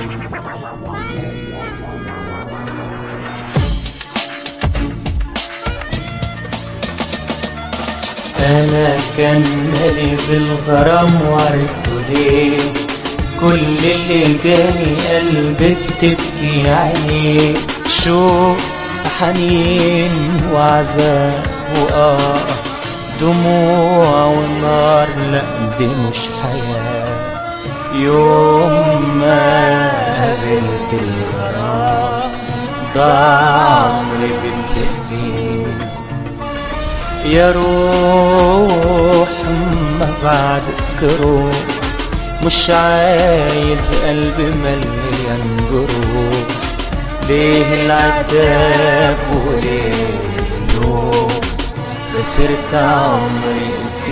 انا كان مالي بالغرام وعرفته ليه كل اللي جاني قلبي بتبكي عينيه شوق حنين وعذاب وآه دموع ونار لا دي مش حياة يوم ما قابلت الغرام ضاع عمري بالتأكيد يا روح ما بعدك روح مش عايز قلبي مليان جروح ليه العتاب وليه اللوم خسرت عمري في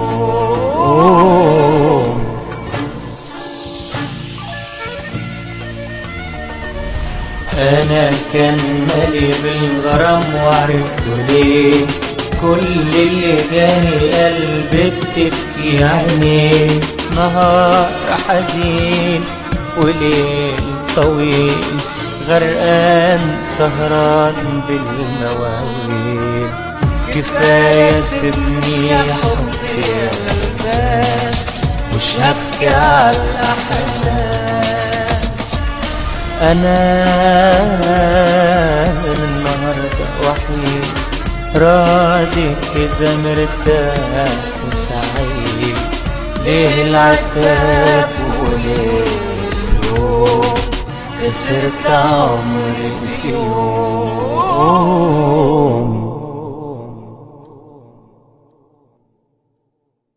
يوم انا كان مالي بالغرام وعرفته ليه كل اللي جاني قلبي بتبكي عينيه نهار حزين وليل طويل غرقان سهران بالمواويل كفاية سيبني يا حبي يا غلبان مش هبكي على الأحزان أنا النهاردة وحيد راضي كده مرتاح وسعيد ليه العتاب وليه اللوم خسرت عمري في يوم